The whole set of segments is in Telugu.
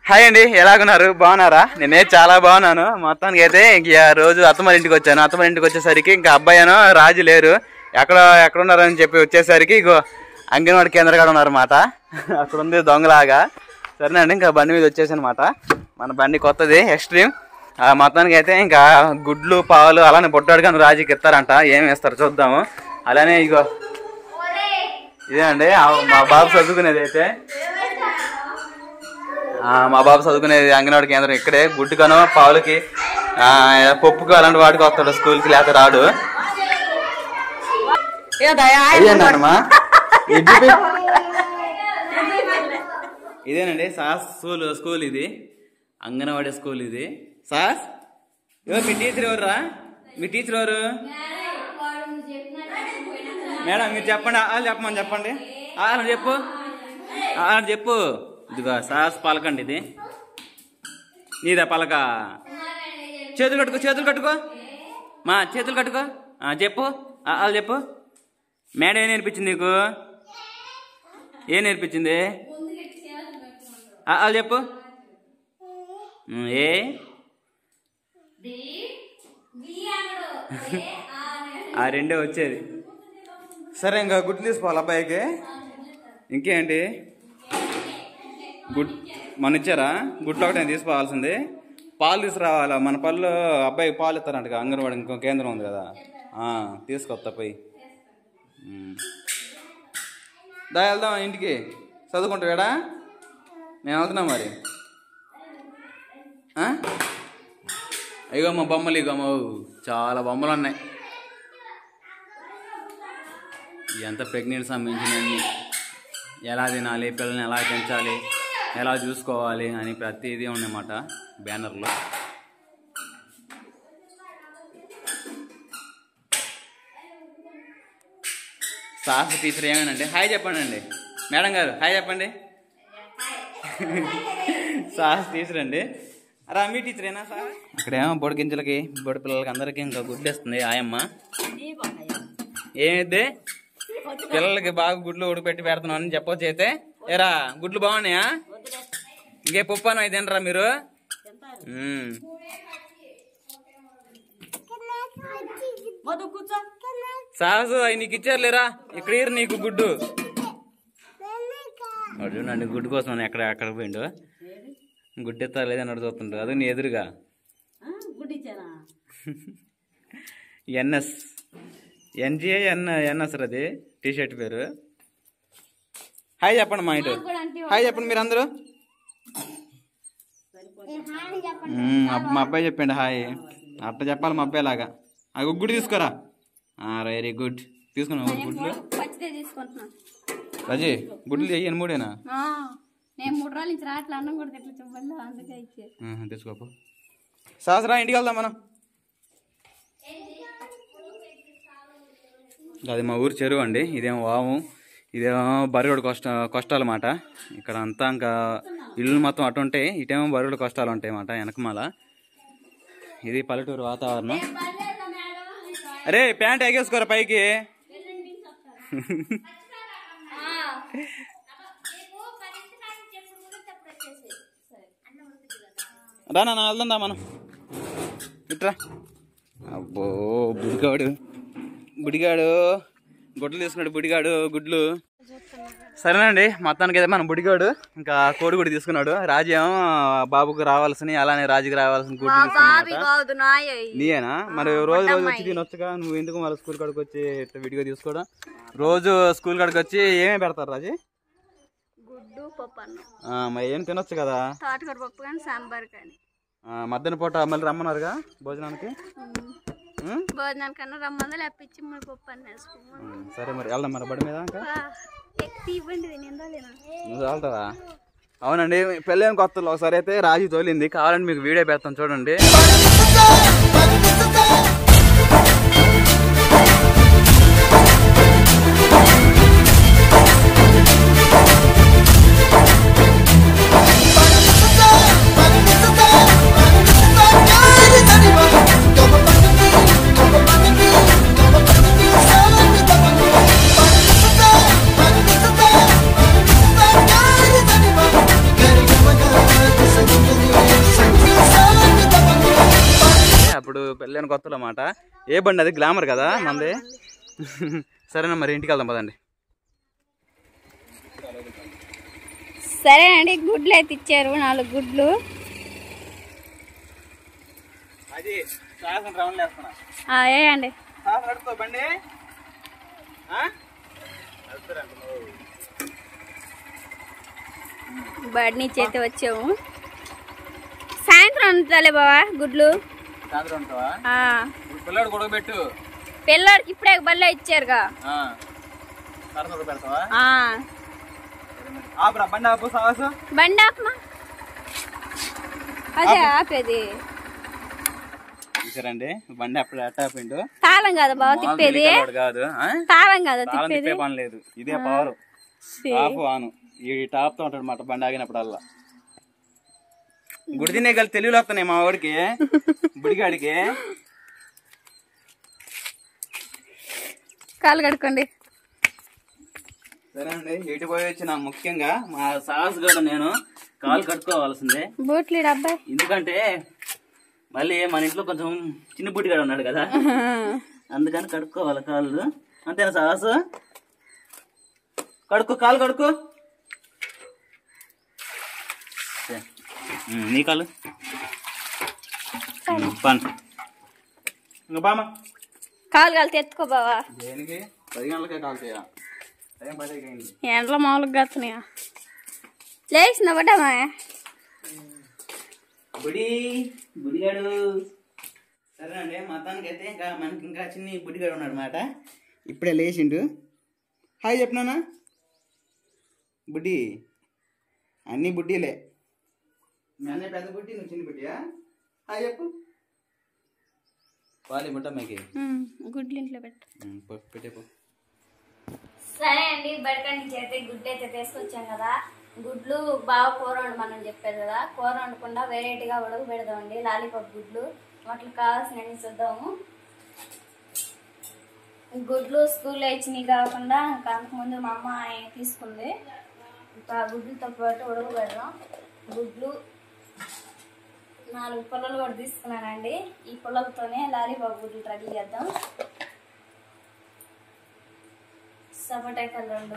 హాయ్ అండి ఎలాగున్నారు బాగున్నారా నేనే చాలా బాగున్నాను మొత్తానికి అయితే ఇంక రోజు అత్తమ్మ ఇంటికి వచ్చాను అత్తమ్మ ఇంటికి వచ్చేసరికి ఇంకా అబ్బాయిను రాజు లేరు ఎక్కడ ఎక్కడ ఉన్నారని చెప్పి వచ్చేసరికి ఇగో అంగన్వాడి కేంద్ర కాడ ఉన్నారన్నమాట అక్కడ ఉంది దొంగలాగా సరేనండి ఇంకా బండి మీద వచ్చేసాను అనమాట మన బండి కొత్తది ఎక్స్ట్రీమ్ ఆ మొత్తానికి అయితే ఇంకా గుడ్లు పాలు అలానే పొట్టాడు కానీ రాజుకి ఇస్తారంట ఏం వేస్తారు చూద్దాము అలానే ఇగో ఇదేనండి ఆ మా బాబు చదువుకునేది అయితే ఆ, మా బాబు చదువుకునేది అంగన్వాడి కేంద్రం ఇక్కడే గుడ్డుకను పావులకి ఆ, పప్పుకు అలాంటి వాటికి వస్తాడు స్కూల్కి లేకపోతే రాడు అయ్యానమ్మా ఇదేనండి సాస్ స్కూల్ స్కూల్ ఇది అంగన్వాడీ స్కూల్ ఇది సాస్ ఎవరు మీ టీచర్ ఎవర్రా మీ టీచర్ ఎవరు మేడం మీరు చెప్పండి వాళ్ళు చెప్పమని చెప్పండి వాళ్ళు చెప్పు వాళ్ళు చెప్పు ఇదిగో సాస్ పలకండి ఇది నీదా పలక చేతులు కట్టుకో చేతులు కట్టుకో మా చేతులు కట్టుకో ఆ, చెప్పు వాళ్ళు చెప్పు మేడం ఏం నేర్పించింది నీకు ఏం నేర్పించింది వాళ్ళు చెప్పు ఉమ్, ఏ ఆ రెండే వచ్చేది సరే ఇంకా గుడ్లు తీసుకోవాలి అబ్బాయికి ఇంకేంటి గుడ్ మన ఇచ్చారా గుడ్లు ఒకటే తీసుకోవాల్సింది పాలు తీసుకురావాలా మన పళ్ళు అబ్బాయికి పాలు ఇస్తారంట అంగన్వాడి ఇంకో కేంద్రం ఉంది కదా ఆ, తీసుకొస్తా పోయి ఉమ్. దా వెళ్దాం ఇంటికి చదువుకుంటావాడా నేను వెళ్తున్నా మరి ఆ? ఇగో మా బొమ్మలు ఇగో మా చాలా బొమ్మలు ఉన్నాయి ఎంత ప్రెగ్నెంట్ సంబంధించినవి ఎలా తినాలి పిల్లల్ని ఎలా పెంచాలి ఎలా చూసుకోవాలి అని ప్రతిదీ ఉన్నమాట బ్యానర్లో సాహస టీచర్ ఏమేనండి హాయ్ చెప్పండి అండి మేడం గారు హాయ్ చెప్పండి సాహస టీచర్ అండి రా మీ టీచరేనా సార్ ఇక్కడేమో బొడి గింజలకి బొడి పిల్లలకి అందరికీ ఇంకా గుడ్డేస్తుంది ఆయమ్మ ఏమిద్ది పిల్లలకి బాగా గుడ్లు ఉడకపెట్టి పెడుతున్నాను అని చెప్పొచ్చు అయితే ఏరా గుడ్లు బాగున్నాయా ఇంకే పప్పాను అయితే తినరా మీరు మ్మ్. మధు కూర్చో సాహసు అవి నీకు ఇచ్చారు లేరా ఇక్కడ ఇరు నీకు గుడ్డు వాడు చూడండి గుడ్డు కోసం అని ఎక్కడ ఎక్కడ పోయిండు గుడ్డు ఎత్తా లేదని అడుగుతుంటారు అది నీ ఎదురుగా ఆ, గుడ్డు ఇచ్చానా ఎన్ఎస్ ఎన్జిఏ ఎన్ ఎన్ఎస్ అది టీ షర్ట్ పేరు హాయ్ చెప్పండి మా ఇటు హాయ్ చెప్పండి మీరు అందరూ మ్మ్, అబ్బ- మా అబ్బాయి చెప్పండి హాయ్ అట్ట చెప్పాలి మా అబ్బాయి లాగా ఆ గుడ్డు తీసుకోరా వెరీ గుడ్ తీసుకున్నావు గుడ్లు పచ్చిదే తీసుకుంటున్నాను రజీ గుడ్లు చెయ్యి మూడేనా ఆ, నేను మూడు రోజుల నుంచి రాట్ల అన్నం కూడా తిట్ల చెప్పాలి అందుకే ఇచ్చే ఆహా, తీసుకోపో సహస్రా ఇంటికి వెళ్దాం మనం అది మా ఊరు చెరువు అండి ఇదేమో వాము ఇదేమో బరిగోడు కష్ట కష్టాలు మాట ఇక్కడ అంతా ఇంకా ఇల్లు మొత్తం అటు ఉంటాయి ఇటేమో బరిగోడు కష్టాలు ఉంటాయి మాట వెనకమాల ఇది పల్లెటూరు వాతావరణం అరే ప్యాంట్ ఎగేసుకోరా పైకి రా నాన్న వెళ్దాం దా మనం ఇట్రా అబ్బో బుడిగాడు బుడిగాడు గుడ్లు తీసుకున్నాడు బుడిగాడు గుడ్లు సరేనండి మొత్తానికి అయితే మన బుడిగాడు ఇంకా కోడి గుడి తీసుకున్నాడు రాజు ఏమో బాబుకు రావాల్సిన అలానే రాజుకి రావాల్సిన గుడ్లు తీసుకున్నాడు కాదు నాయ నీయేనా మరి రోజు రోజు వచ్చి తినొచ్చుగా నువ్వు ఎందుకు మళ్ళీ స్కూల్ కాడికి వచ్చి ఇట్లా విడిగా తీసుకోవడం రోజు స్కూల్ కాడికి వచ్చి ఏమేమి పెడతారు రాజు గుడ్డు పప్పు అన్నం ఆ, మరి ఏం తినొచ్చు కదా తోటకూర పప్పు కానీ సాంబార్ కానీ ఆ, మధ్యాహ్నం పూట మళ్ళీ రమ్మన్నారుగా భోజనానికి ఉం? భోజనానికన్నా రమ్మంది లేపించి మరి పప్పు అన్న వేసుకోమని ఉం, సరే మరి వెళ్దాం మరి బడి మీద ఇంకా ఎక్కి ఇవ్వండి నేను లేనా నువ్వు వెళ్తావా అవునండి పెళ్ళైన కొత్తలో ఒకసారి అయితే రాజు తోలింది కావాలంటే మీకు వీడియో పెడతాను చూడండి Come అప్పుడు పెళ్ళైన కొత్తలో మాట ఏ బండి అది గ్లామర్ కదా మంది సరేనా మరి ఇంటికి వెళ్దాం పదండి సరేనండి గుడ్లు అయితే ఇచ్చారు నాలుగు గుడ్లు అది రౌండ్ వేస్తున్నా ఆ, వేయండి నడుపుకో బండి బడి నుంచి అయితే వచ్చాము సాయంత్రం ఉంటాలే బావా గుడ్లు సాయంత్రం ఉంటావా ఆ, ఇప్పుడు పిల్లాడు గొడవ పెట్టు పిల్లలు ఇప్పుడే బల్ల ఇచ్చారుగా నడుచుకుంటూ పెడతావా ఆ, ఆపురా బండి ఆపు సావాసు బండి ఆపమా అదే ఆపేది చూసారండి బండి అప్పుడు అట్ట ఆపిండు తాళం కదా బావ మామూలు తిప్పేది తెలియకలోడు కాదు ఆ? తాళం కదా తాళం తిప్పేది తిప్పే పని లేదు ఇదే పవర్ ఛీ. ఆఫ్ ఆను ఈ టాప్ తో ఉంటాడు మాట బండి ఆగినప్పుడల్లా గుడి తినే కలిసి తెలివిలో వస్తున్నాయి మా వాడికి బుడిగాడికి కాలు కడుక్కోండి సరే అండి ఎటు పోయి వచ్చిన ముఖ్యంగా మా సాహస్ కూడా నేను కాలు కట్టుకోవాల్సిందే బూట్లు ఈడ అబ్బాయి ఎందుకంటే మళ్ళీ మన ఇంట్లో కొంచెం చిన్న బుట్టిగాడు ఉన్నాడు కదా అందుకని కడుక్కోవాలి కాళ్ళు అంతేనా సాహస్ కడుక్కో కాలు కడుక్కో సరే. ఉమ్, నీ కాలు ఉమ్, పన్ ఇంకా బామా కాలు కాలు ఎత్తుకో బావా దేనికి పది గంటలకే కాల్ చేయాలి టైం పది అయింది ఎండలో మామూలుగా కత్తున్నాయా లేచిన పడ్డామా బుడి బుడిగాడు సరే అండి మొత్తానికి అయితే ఇంకా మనకి ఇంకా చిన్న బుడిగాడు ఉన్నాడు అనమాట ఇప్పుడే లేచిండు హాయ్ చెప్పినానా బుడ్డి అన్ని బుడ్డీలే మీ అన్నయ్య పెద్ద బుడ్డి నువ్వు చిన్న బుడ్డియా హాయ్ చెప్పు పాలి బుట్ట మీకు గుడ్లు ఇంట్లో పెట్టు పెట్టేపో సరే అండి బయటకాడి నుంచి అయితే గుడ్లు అయితే తీసుకొచ్చాం కదా గుడ్లు బాగా కూర వండమని చెప్పారు కదా కూర వండకుండా వెరైటీగా ఉడక పెడదామండి లాలీపాప్ గుడ్లు వాటికి కావాల్సినవి చూద్దాము గుడ్లు స్కూల్లో ఇచ్చినవి కాకుండా ఇంకా అంతకుముందు మా అమ్మ తీసుకుంది ఇంకా గుడ్లతో పాటు ఉడక పెడదాం గుడ్లు నాలుగు పుల్లలు కూడా తీసుకున్నానండి ఈ పుల్లలతోనే లాలీపాప్ గుడ్లు రెడీ చేద్దాం సపోటాకాయలు రెండు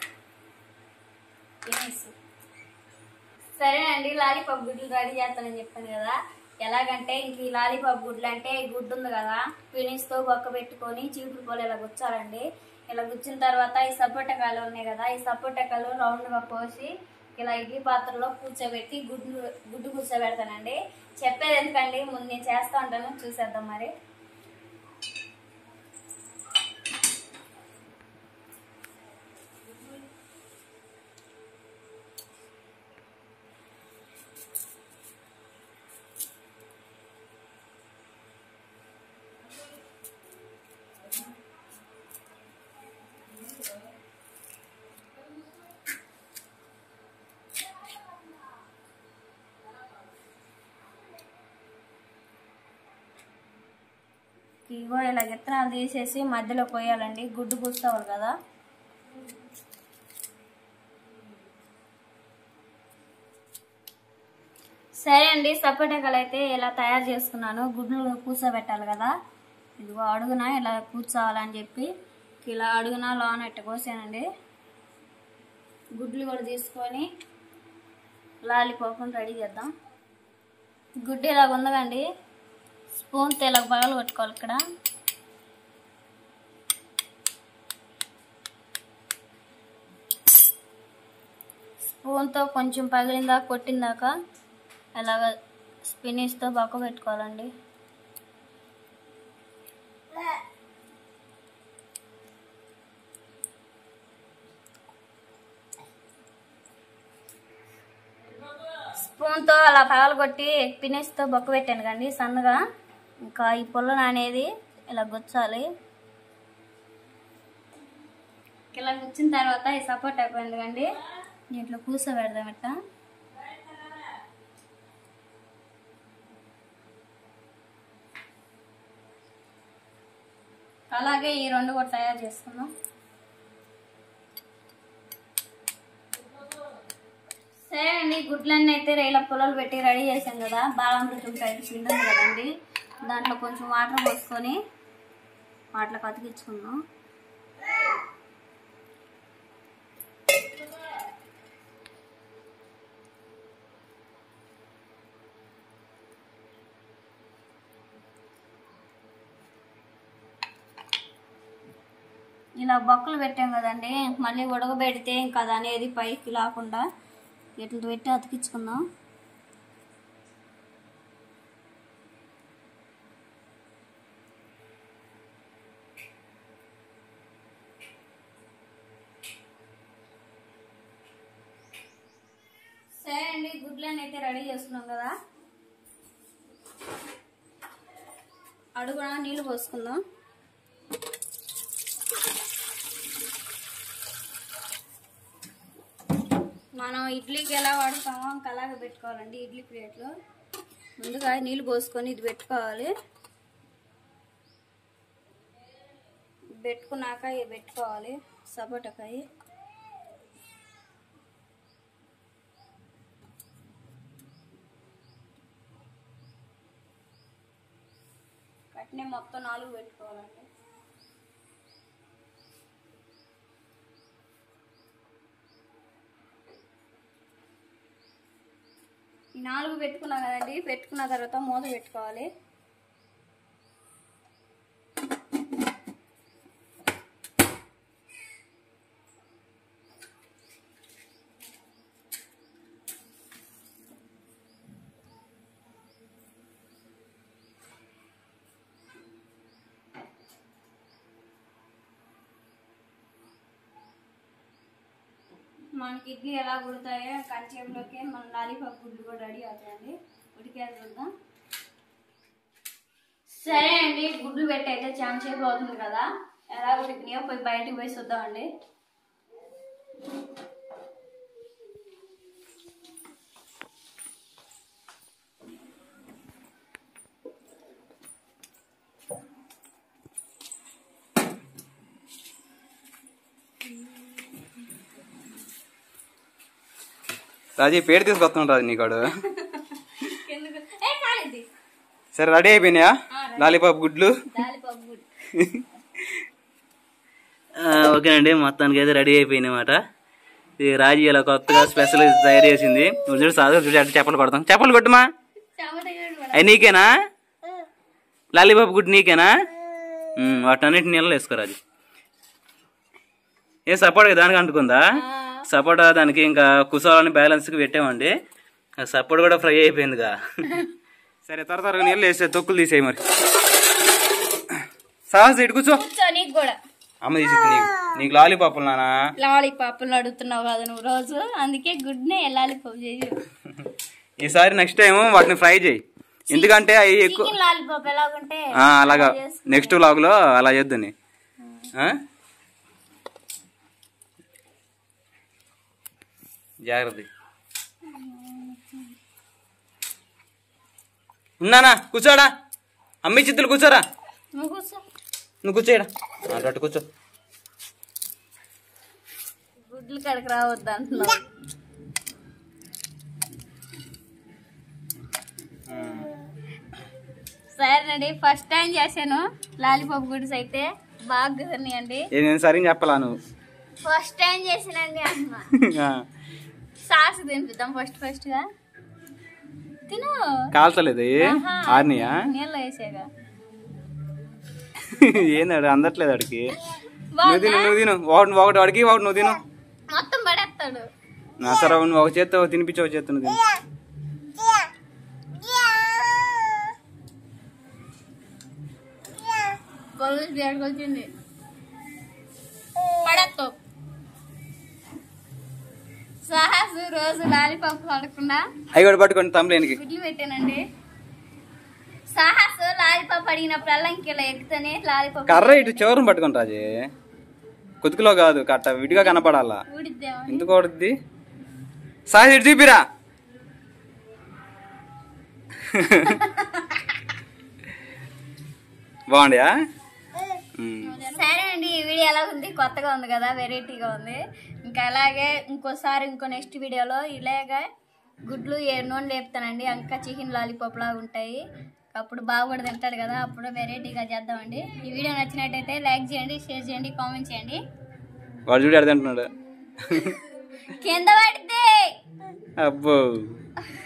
తినేసి సరేనండి లాలీపాప్ గుడ్లు రెడీ చేస్తానని చెప్పాను కదా ఎలాగంటే ఇంక ఈ లాలీపాప్ గుడ్లు అంటే ఈ గుడ్డు ఉంది కదా పినిస్తో బొక్క పెట్టుకొని చీపురు పోలు ఇలా గుచ్చాలండి ఇలా గుచ్చిన తర్వాత ఈ సపోటాకాయలు ఉన్నాయి కదా ఈ సపోటాకాయలు రౌండ్గా కోసి ఇలా ఇడ్లీ పాత్రలో కూర్చోబెట్టి గుడ్లు గుడ్డు కూర్చోబెడతానండి చెప్పేది ఎందుకండి ముందు నేను చేస్తా ఉంటాను చూసేద్దాం మరి ఇగో ఇలా విత్తనాలు తీసేసి మధ్యలో పోయాలండి గుడ్డు పూసుకోవాలి కదా సరే అండి సపోటాకాయలు అయితే ఇలా తయారు చేసుకున్నాను గుడ్లు కూర్చోబెట్టాలి కదా ఇదిగో అడుగున ఇలా కూర్చోవాలని చెప్పి ఇలా అడుగున లోన ఇట్ట కోసానండి గుడ్లు కూడా తీసుకొని లాలిపోకుండా రెడీ చేద్దాం గుడ్డు ఇలాగ ఉందకండి స్పూన్తో ఇలా పగలు కొట్టుకోవాలి ఇక్కడ స్పూన్తో కొంచెం పగిలిందాక కొట్టిందాక అలాగ స్పినిష్తో బక్క పెట్టుకోవాలండి స్పూన్తో అలా పగలు కొట్టి పినిస్తో బొక్క పెట్టాను కండి సన్నగా ఇంకా ఈ పుల్ల అనేది ఇలా గుచ్చాలి ఇలా గుచ్చిన తర్వాత ఈ సపోర్ట్ అయిపోయింది కండి దీంట్లో కూర్చోబెడదాం ఇట్లా అలాగే ఈ రెండు కూడా తయారు చేసుకుందాం సరే అండి గుడ్లన్నీ అయితే రైల పొలాలు పెట్టి రెడీ చేశాం కదా బాలామృతం టైప్ పిండి ఉంది కదండి దాంట్లో కొంచెం వాటర్ పోసుకొని వాటిలో కతికించుకుందాం ఇలా బొక్కలు పెట్టాం కదండి మళ్ళీ ఉడకబెడితే ఇంకా అది అనేది పైకి లాకుండా ఇట్లా పెట్టి అతికించుకుందాం సరే అండి గుడ్లని అయితే రెడీ చేసుకున్నాం కదా అడుగున నీళ్ళు పోసుకుందాం మనం ఇడ్లీకి ఎలా వాడుతామో ఇంకా అలాగే పెట్టుకోవాలండి ఇడ్లీ ప్లేట్లో ముందుగా నీళ్ళు పోసుకొని ఇది పెట్టుకోవాలి పెట్టుకున్నాక ఇవి పెట్టుకోవాలి సపోటాకాయ కట్నే మొత్తం నాలుగు పెట్టుకోవాలండి ఈ నాలుగు పెట్టుకున్నాం కదండి పెట్టుకున్న తర్వాత మూత పెట్టుకోవాలి మనకి ఇడ్లీ ఎలా కుడతాయో కంచెంలోకి మన లాలీపాప్ గుడ్లు కూడా రెడీ అవుతాయండి ఉడికేది చూద్దాం సరే అండి గుడ్లు పెట్టి అయితే చాలా సేపు అవుతుంది కదా ఎలా ఉడికినాయో పోయి బయటికి పోయి చూద్దామండి రాజీ పేరు తీసుకొస్తున్నాడు రాజు నీకాడు ఎందుకు ఏ కాలిద్ది సరే రెడీ అయిపోయినాయా లాలీపాప్ గుడ్లు లాలీపాప్ గుడ్ ఓకేనండి మొత్తానికి అయితే రెడీ అయిపోయినాయన్నమాట ఇది రాజీ ఇలా కొత్తగా స్పెషల్ తయారు చేసింది నువ్వు చూడు సాధు చూసి అట్లా చెప్పలు కొడతాం చెప్పలు కొట్టుమా అవి నీకేనా లాలీపాప్ గుడ్ నీకేనా ఉమ్, వాటన్నిటి నీళ్ళు వేసుకో రాజు ఏ సపోర్ట్ దానికి అంటుకుందా సపోటా దానికి ఇంకా కుసాలని బ్యాలెన్స్కి పెట్టామండి ఆ సపోర్ట్ కూడా ఫ్రై అయిపోయిందిగా సరే త్వర త్వరగా నీళ్ళు వేసే తొక్కులు తీసేయి మరి సాహస్ ఇటు కూర్చో కూర్చో నీకు కూడా అమ్మ తీసింది నీకు నీకు లాలీపాపులు నానా లాలీపాప్లు అడుగుతున్నావు కదా నువ్వు రోజు అందుకే గుడ్నే లాలీపాప్ చేసి ఈసారి నెక్స్ట్ టైం వాటిని ఫ్రై చేయి ఎందుకంటే అవి ఎక్కువ చికెన్ లాలీపాప్ ఎలాగుంటే ఆ, అలాగా నెక్స్ట్ వ్లాగ్ లో అలా చేద్దని జాగ్రత్త ఉన్నానా కూర్చోడా అమ్మి చిత్తులు కూర్చోరా నువ్వు కూర్చో నువ్వు కూర్చోయడా అటు కూర్చో గుడ్లు కడకు రావద్దు అంటున్నావు సరేనండి ఫస్ట్ టైం చేశాను లాలీపాప్ గుడ్స్ అయితే బాగా కుదిరినాయండి ఏ నేను సరిగ్గా చెప్పాలా నువ్వు ఫస్ట్ టైం చేసినండి అమ్మ ఆ, సాస్ తినిపిద్దాం ఫస్ట్ ఫస్ట్ గా తిను కాల్చలేదు ఏ? ఆహా. ఆర్నియా నీళ్ళు వేసాక ఏందాడు అందట్లేదు వాడికి నువ్వు తిను నువ్వు తిను ఒకటి ఒకటి వాడికి ఒకటి నువ్వు తిను మొత్తం పడేస్తాడు నా సరే నువ్వు ఒక చేత్తో తినిపించి ఒక చేత్తో నువ్వు తిను పొలం వచ్చింది పడేస్తావు సాహసు రోజు లాలీపాప్ పడకుండా అవి కూడా పట్టుకోండి తమ్ములేనికి గుడ్లు పెట్టానండి సాహసు లాలీపాప్ అడిగినప్పుడల్లా ఇంకెలా ఎక్కుతానే లాలీపాప్ కర్ర ఇటు చివరిని పట్టుకోండి రాజే కుతుకులో కాదు కట్ట విడిగా కనపడాలా ఊడిద్దాం ఎందుకు కొడుద్ది సాయి ఇటు చూపిరా బాగుండయా సరే అండి ఈ వీడియో ఎలా ఉంది కొత్తగా ఉంది కదా వెరైటీగా ఉంది ఇంకా అలాగే ఇంకోసారి ఇంకో నెక్స్ట్ వీడియోలో ఇలాగే గుడ్లు ఏ నూనె లేపుతానండి ఇంకా చికెన్ లాలీపాప్ లాగా ఉంటాయి అప్పుడు బాగా కూడా తింటాడు కదా అప్పుడు వెరైటీగా చేద్దామండి ఈ వీడియో నచ్చినట్టయితే లైక్ చేయండి షేర్ చేయండి కామెంట్ చేయండి వాడు చూడు ఎడతంటున్నాడు కింద పడితే అబ్బో